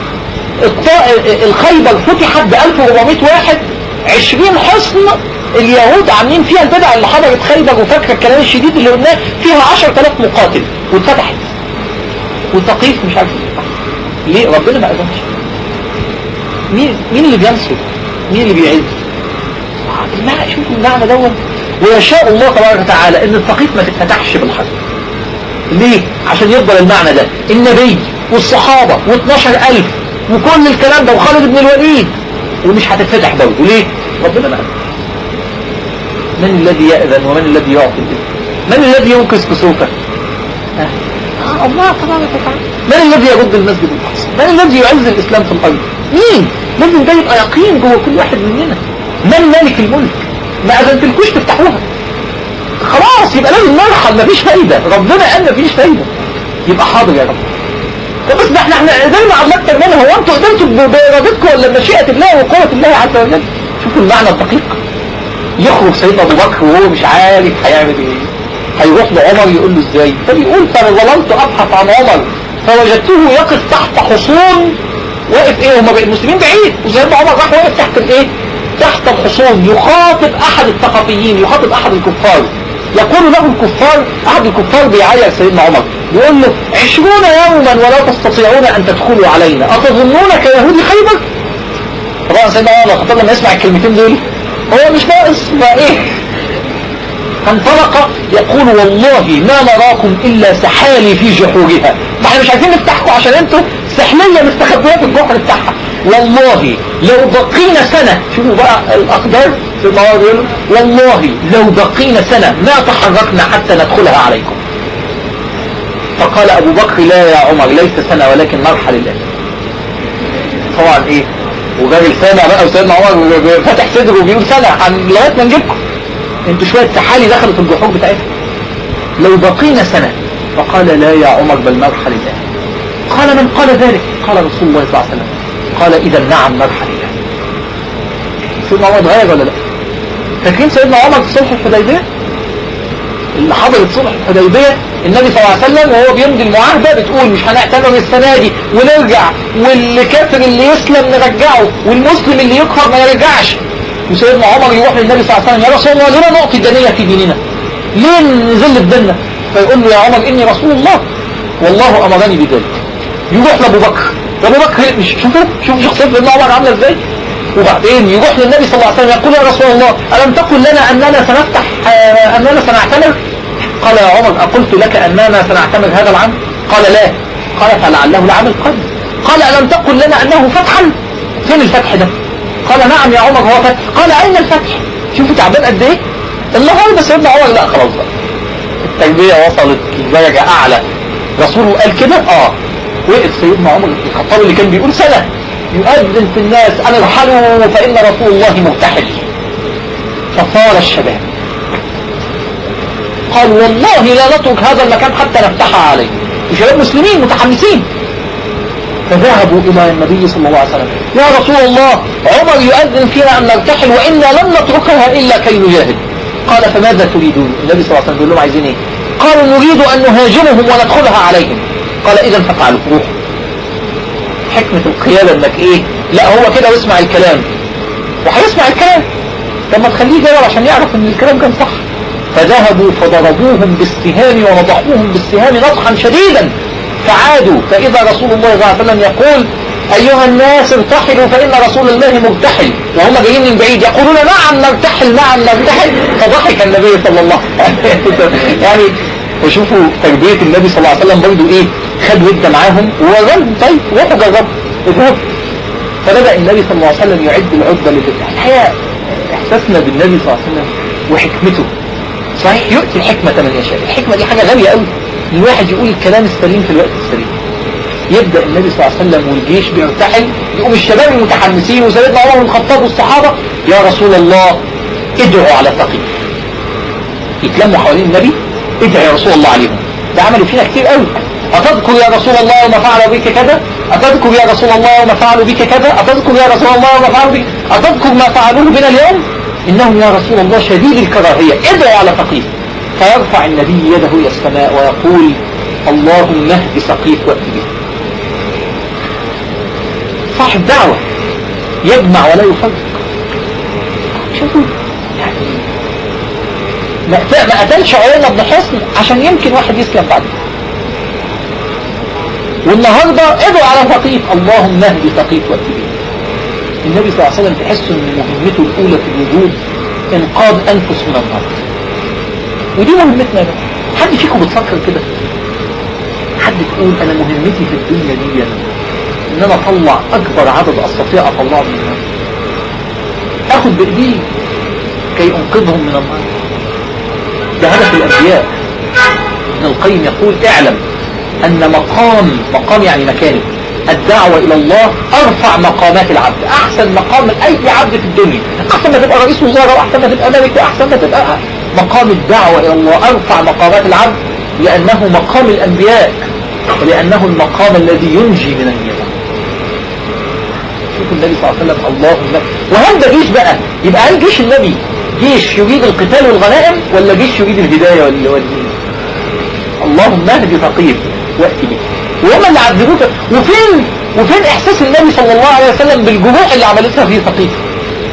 الخيبر فتحت ب 1400 واحد 20 حصن اليهود عاملين فيها البدع اللي حضرت خيبر وفاكره الكلام الشديد اللي قلناه فيها 10000 مقاتل واتفتحت والتقيف مش عارف ليه ربنا ما اذنش مين مين اللي بينصر مين اللي بيعز المعنى شوفوا المعنى دوت ويشاء الله تبارك وتعالى ان التقيف ما تتفتحش بالحق ليه عشان يفضل المعنى ده النبي والصحابة و12000 وكل الكلام ده وخالد بن الوليد ومش هتتفتح برضه ليه ربنا ما من الذي يأذن ومن الذي يعطي الإذن من الذي ينقذ كسوفه آه الله تبارك وتعالى من الذي يرد المسجد الأقصى من الذي يعز الإسلام في الأرض مين لازم ده يبقى يقين جوه كل واحد مننا من مالك الملك ما أذنتلكوش تفتحوها خلاص يبقى لازم نرحل مفيش فايدة ربنا قال مفيش فايدة يبقى حاضر يا رب طب بس ده احنا احنا قدرنا على اكتر منها هو انتوا قدرتوا بارادتكم ولا بمشيئة الله وقوة الله عز وجل شوفوا المعنى الدقيق يخرج سيدنا ابو بكر وهو مش عارف هيعمل ايه هيروح لعمر يقول له ازاي فبيقول فانا ظللت ابحث عن عمر فوجدته يقف تحت حصون واقف ايه هم المسلمين بعيد وسيدنا عمر راح واقف تحت الايه تحت الحصون يخاطب احد الثقافيين يخاطب احد الكفار يقول له الكفار احد الكفار بيعير سيدنا عمر بيقول له عشرون يوما ولا تستطيعون ان تدخلوا علينا اتظنون كيهود خيبر طبعا سيدنا عمر الخطاب لما يسمع الكلمتين دول هو مش ناقص ما ايه فانطلق يقول والله ما نراكم الا سحالي في جحورها ما احنا مش عايزين نفتحكم عشان انتوا سحلية مستخبية في الجحر بتاعها والله لو بقينا سنة شوفوا بقى الاقدار في المواضيع والله لو بقينا سنة ما تحركنا حتى ندخلها عليكم فقال ابو بكر لا يا عمر ليس سنة ولكن مرحل الله طبعا ايه وراجل سامع بقى وسيدنا عمر فاتح صدره وبيقول سنة عن لغاية ما نجيبكم انتوا شوية سحالي دخلوا في الجحور بتاعتها لو بقينا سنة فقال لا يا عمر بل مرحل الله قال من قال ذلك قال رسول الله صلى الله عليه وسلم قال اذا نعم مرحل الله سيدنا عمر اتغير ولا لا فاكرين سيدنا عمر في صلح الحديبية اللي حضرت صلح الحديبية النبي صلى الله عليه وسلم وهو بيمضي المعاهدة بتقول مش هنعتمر السنة دي ونرجع واللي كافر اللي يسلم نرجعه والمسلم اللي يقهر ما يرجعش وسيدنا عمر يروح للنبي صلى الله عليه وسلم يا رسول الله لنا نعطي دنية في ديننا ليه نزل الدنة فيقول له يا عمر إني رسول الله والله أمرني بذلك يروح لأبو بكر أبو بكر مش شوفوا شوفوا شخصية سيدنا عمر عاملة ازاي وبعدين يروح للنبي صلى الله عليه وسلم يقول يا رسول الله ألم تقل لنا أننا سنفتح آه أننا سنعتمر قال يا عمر أقلت لك أننا سنعتمر هذا العام قال لا قال فلعله العام القادم قال ألم تقل لنا أنه فتحا فين الفتح ده قال نعم يا عمر هو فتح قال أين الفتح شوفوا تعبان قد ايه النهارده سيدنا عمر لا خلاص بقى التربية وصلت لدرجة أعلى رسوله قال كده اه وقف سيدنا عمر الخطاب اللي كان بيقول سنة يؤذن في الناس أن ارحلوا فإن رسول الله مرتحل فصار الشباب قال والله لا نترك هذا المكان حتى نفتحها عليه وشباب مسلمين متحمسين فذهبوا إلى النبي صلى الله عليه وسلم يا رسول الله عمر يؤذن فينا أن نرتحل وإنا لم نتركها إلا كي نجاهد قال فماذا تريدون النبي صلى الله عليه وسلم يقول لهم عايزين ايه قالوا نريد أن نهاجمهم وندخلها عليهم قال إذا فافعلوا روحوا حكمة القيادة انك ايه لا هو كده واسمع الكلام وهيسمع الكلام طب ما تخليه جواب عشان يعرف ان الكلام كان صح فذهبوا فضربوهم بالسهام ونضحوهم بالسهام نضحا شديدا فعادوا فإذا رسول الله صلى الله عليه وسلم يقول أيها الناس ارتحلوا فإن رسول الله مرتحل وهم جايين من بعيد يقولون نعم نرتحل نعم نرتحل فضحك النبي صلى الله عليه وسلم يعني وشوفوا تربية النبي صلى الله عليه وسلم برضه ايه خد ود معاهم وغلب طيب روحوا جربوا اذهبوا فبدأ النبي صلى الله عليه وسلم يعد العدة للفتح الحقيقة احساسنا بالنبي صلى الله عليه وسلم وحكمته صحيح يؤتي الحكمة من يشاء الحكمة دي حاجة غالية قوي الواحد يقول الكلام السليم في الوقت السليم يبدأ النبي صلى الله عليه وسلم والجيش بيرتحل يقوم الشباب المتحمسين وسيدنا عمر بن الخطاب والصحابة يا رسول الله ادعوا على ثقيف يتلموا حوالين النبي ادعي يا رسول الله عليهم ده عملوا فينا كتير قوي أتذكر يا رسول الله وما فعلوا بك كذا أتذكر يا رسول الله وما فعلوا بك كذا أتذكر يا رسول الله وما فعلوا بك أتذكر ما فعلوه بنا اليوم إنهم يا رسول الله شديد الكراهية ادعوا على ثقيف فيرفع النبي يده إلى السماء ويقول اللهم اهد ثقيف وأت به صاحب دعوة يجمع ولا يفرق شوفوا يعني ما ما قتلش عيينة بن حصن عشان يمكن واحد يسلم بعد والنهاردة ادعوا على ثقيف اللهم اهد ثقيف وأت به النبي صلى الله عليه وسلم تحس ان مهمته الاولى في الوجود انقاذ انفس من النار ودي مهمتنا بقى حد فيكم بتفكر كده حد تقول انا مهمتي في الدنيا دي ان انا اطلع اكبر عدد استطيع اطلعه من النار اخد بايدي كي انقذهم من النار ده هدف الانبياء ابن القيم يقول اعلم ان مقام مقام يعني مكانه الدعوة إلى الله أرفع مقامات العبد أحسن مقام من أي عبد في الدنيا أحسن ما تبقى رئيس وزراء وأحسن ما تبقى ملك وأحسن ما تبقى مقام الدعوة إلى الله أرفع مقامات العبد لأنه مقام الأنبياء ولأنه المقام الذي ينجي من النيران شوفوا النبي صلى الله عليه وسلم اللهم وهل ده جيش بقى يبقى هل جيش النبي جيش يريد القتال والغنائم ولا جيش يريد الهداية والدين اللهم اهدي ثقيف وأتي به وهم اللي عذبوك وفين وفين احساس النبي صلى الله عليه وسلم بالجروح اللي عملتها في ثقيف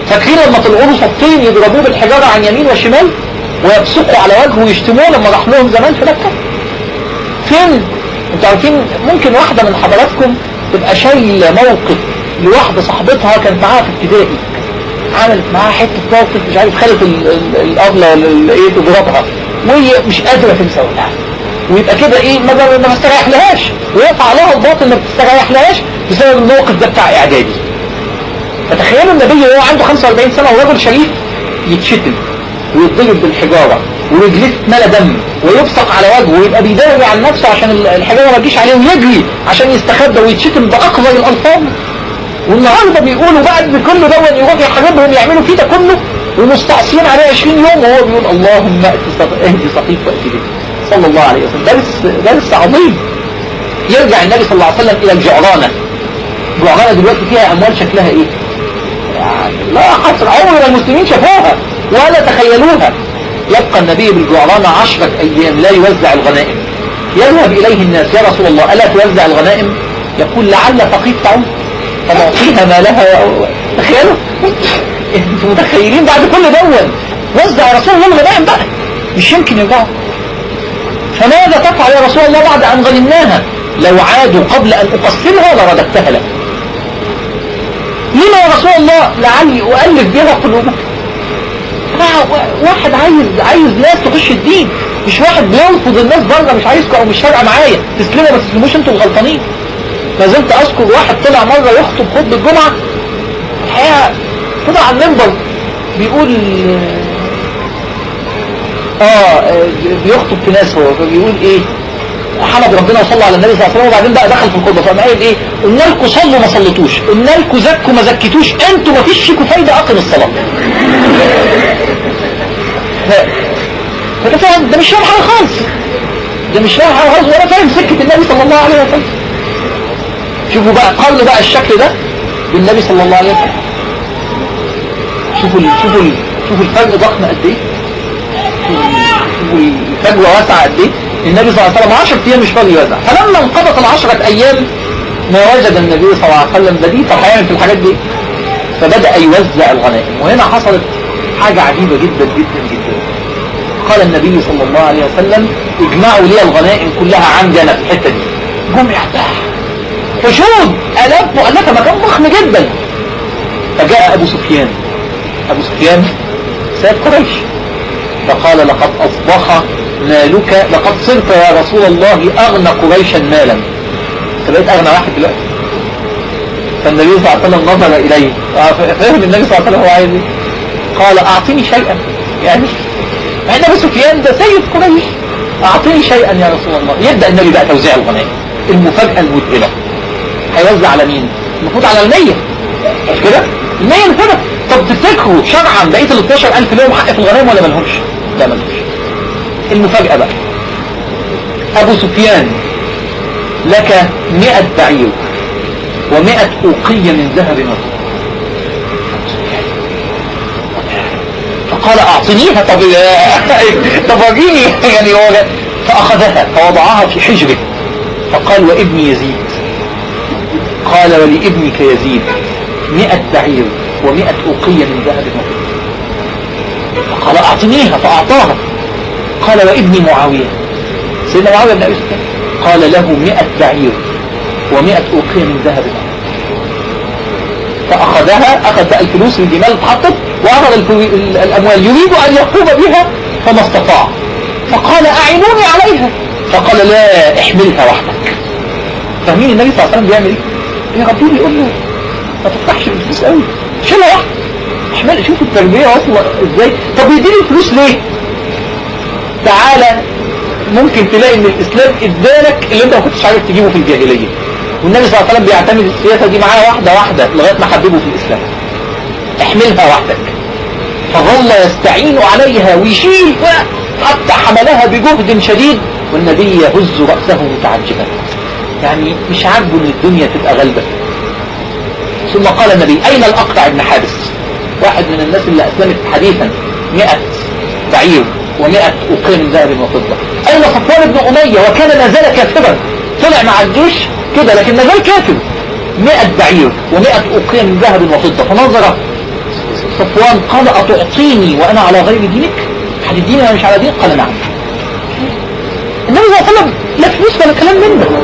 فاكرين لما طلعوا له صفين يضربوه بالحجارة عن يمين وشمال ويبصقوا على وجهه ويشتموه لما راح لهم زمان في مكة فين انتوا عارفين ممكن واحدة من حضراتكم تبقى شايلة موقف لواحدة صاحبتها كانت معاها في ابتدائي عملت معاها حتة موقف مش عارف خلت الأبلة ولا ايه تضربها وهي مش قادرة تنسى ولا ويبقى كده ايه ما ما بستريح لهاش ويقع لها الباطل ما بتستريح لهاش بسبب الموقف ده بتاع اعدادي فتخيلوا النبي وهو عنده 45 سنة ورجل شريف يتشتم ويتضرب بالحجارة ورجليه تتملى دم ويبصق على وجهه ويبقى بيداري عن نفسه عشان الحجارة ما تجيش عليه ويجري عشان يستخبى ويتشتم بأقذر الألفاظ والنهارده بيقولوا بعد كل دون يروح يحاربهم يعملوا فيه ده كله ومستعصين عليه 20 يوم وهو بيقول اللهم اهدي صفيف واتي به صلى الله عليه وسلم درس درس عظيم يرجع النبي صلى الله عليه وسلم الى الجعرانة الجعرانة دلوقتي فيها اموال شكلها ايه يعني لا حصر عمر المسلمين شافوها ولا تخيلوها يبقى النبي بالجعرانة عشرة ايام لا يوزع الغنائم يذهب اليه الناس يا رسول الله الا توزع الغنائم يقول لعل فقيد تعود فنعطيها ما لها تخيلوا انتوا متخيلين بعد كل دول وزع رسول الله الغنائم بقى مش يمكن يرجعوا فماذا تفعل يا رسول الله بعد أن غنمناها لو عادوا قبل أن أقسمها لرددتها لك لما يا رسول الله لعلي أؤلف بها قلوبك واحد عايز عايز ناس تخش الدين مش واحد بيرفض الناس بره مش عايزكم او مش فارقه معايا تسلموا ما تسلموش انتوا الغلطانين ما زلت اذكر واحد طلع مره يخطب خطبه الجمعه الحقيقه طلع على المنبر بيقول اه بيخطب في ناس هو فبيقول ايه حمد ربنا وصلى على النبي صلى الله عليه وسلم وبعدين بقى دخل في الخطبه فقام قايل ايه قلنا لكم صلوا ما صليتوش قلنا لكم زكوا ما زكيتوش انتوا ما فيش فيكم فايده اقم الصلاه فده فاهم ده مش فاهم حاجه خالص ده مش فاهم حاجه خالص ولا فاهم سكه النبي صلى الله عليه وسلم شوفوا بقى قارنوا بقى الشكل ده بالنبي صلى الله عليه وسلم شوفوا ال شوفوا ال شوفوا الفرق ضخم قد ايه شوفوا الفجوه واسعه قد ايه النبي صلى الله عليه وسلم 10 ايام مش فاضي يوزع فلما انقضت العشرة ايام ما وجد النبي صلى الله عليه وسلم بديل طب هيعمل في الحاجات دي فبدأ يوزع الغنائم وهنا حصلت حاجة عجيبة جدا جدا جدا قال النبي صلى الله عليه وسلم اجمعوا لي الغنائم كلها عندي انا في الحتة دي جم يحتاح حشود الاف مؤلفة مكان ضخم جدا فجاء ابو سفيان ابو سفيان سيد قريش فقال لقد اصبح مالك لقد صرت يا رسول الله اغنى قريشا مالا فبقيت اغنى واحد دلوقتي فالنبي صلى الله عليه وسلم نظر اليه فهم النبي صلى الله عليه وسلم هو عايز ايه قال اعطني شيئا يعني مع ان ابو سفيان ده سيد قريش اعطني شيئا يا رسول الله يبدا النبي بقى توزيع الغنائم المفاجاه المذهله هيوزع على مين المفروض على المية مش كده المية انفرد طب تفتكروا شرعا بقيه ال 12000 لهم حق في الغنائم ولا ملهمش لا ملهمش المفاجأة بقى أبو سفيان لك مئة بعير ومئة أوقية من ذهب وفضة فقال أعطنيها طب طب وريني يعني هو فأخذها فوضعها في حجره فقال وابني يزيد قال ولابنك يزيد مئة بعير ومئة أوقية من ذهب وفضة فقال أعطنيها فأعطاها قال وابني معاوية سيدنا معاوية بن أبي سفيان قال له مئة بعير ومئة أوقية من ذهب فأخذها أخذ بقى الفلوس الجمال اتحطت وأخذ الأموال يريد أن يقوم بها فما استطاع فقال أعينوني عليها فقال لا احملها وحدك فاهمين النبي صلى الله عليه وسلم بيعمل ايه؟ يا ربي بيقول له ما تفتحش الفلوس قوي شيلها واحدة احمل شوف التربية واصلة ازاي طب يديني الفلوس ليه؟ تعالى ممكن تلاقي ان الاسلام ادالك اللي انت ما كنتش عارف تجيبه في الجاهلية والنبي صلى الله عليه وسلم بيعتمد السياسة دي معاه واحدة واحدة لغاية ما حببه في الاسلام احملها وحدك فظل يستعين عليها ويشيل حتى حملها بجهد شديد والنبي يهز رأسه متعجبا يعني مش عاجبه ان الدنيا تبقى غلبة ثم قال النبي اين الاقطع ابن حابس واحد من الناس اللي اسلمت حديثا مئة بعير ومئة أوقية من ذهب وفضة أين صفوان بن أمية وكان ما زال كافرا طلع مع الجيش كده لكن ما زال كافر مئة بعير ومئة أوقية من ذهب وفضة فنظر صفوان قال أتعطيني وأنا على غير دينك هتديني وأنا مش على دينك قال نعم النبي صلى الله عليه وسلم لا فلوس ولا كلام من ده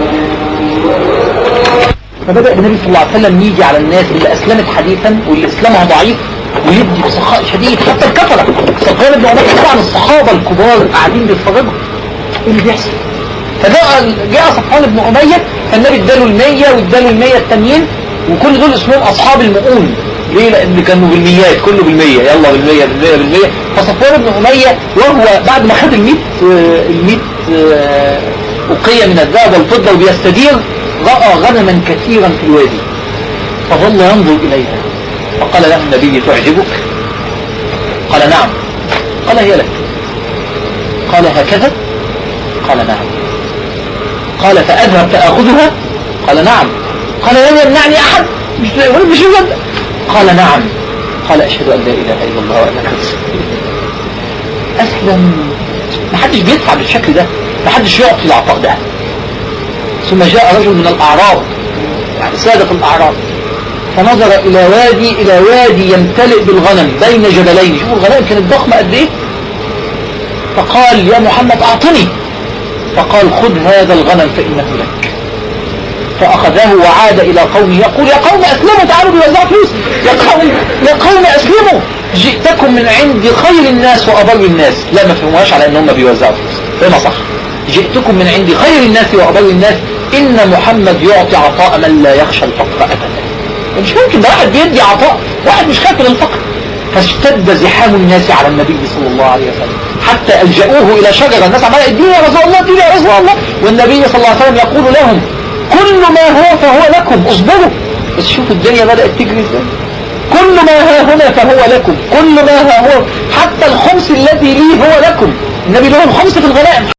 فبدأ النبي صلى الله عليه وسلم يجي على الناس اللي أسلمت حديثا واللي إسلامها ضعيف ويدي بسخاء شديد حتى الكفرة صفوان بن عمر طبعا الصحابة الكبار قاعدين بيتفرجوا ايه اللي بيحصل فجاء جاء صفوان بن أمية فالنبي اداله المية واداله المية التانيين وكل دول اسمهم أصحاب المؤون ليه لأن كانوا بالميات كله بالمية يلا بالمية بالمية بالمية فصفوان بن أمية وهو بعد ما خد الميت الميت أقية من الذهب والفضة وبيستدير رأى غنما كثيرا في الوادي فظل ينظر إليها فقال له النبي تعجبك قال نعم قال هي لك قال هكذا قال نعم قال فأذهب فأخذها قال نعم قال لم يمنعني أحد مش مش يصدق قال نعم قال أشهد أن لا إله إلا الله وأنك رسول أسلم ما حدش بيدفع بالشكل ده ما حدش يعطي العطاء ده ثم جاء رجل من الأعراب يعني سادة الأعراب فنظر إلى وادي إلى وادي يمتلئ بالغنم بين جبلين شوفوا الغنم كانت ضخمة قد إيه فقال يا محمد أعطني فقال خذ هذا الغنم فإنه لك فأخذه وعاد إلى قومه يقول يا قوم أسلموا تعالوا بيوزعوا فلوس يا قوم يا قوم أسلموا جئتكم من عند خير الناس وأبر الناس لا ما فهموهاش على أنهم بيوزعوا فلوس فهمها صح جئتكم من عند خير الناس وأبر الناس إن محمد يعطي عطاء من لا يخشى الفقر أبدا مش ممكن ده واحد بيدي عطاء واحد مش خايف من الفقر فاشتد زحام الناس على النبي صلى الله عليه وسلم حتى ألجأوه إلى شجرة الناس عمالة اديني يا رسول الله اديني يا رسول الله والنبي صلى الله عليه وسلم يقول لهم كل ما هو فهو لكم اصبروا بس شوفوا الدنيا بدأت تجري ازاي كل ما ها هنا فهو لكم كل ما ها هو حتى الخمس الذي لي هو لكم النبي له الخمس في الغنائم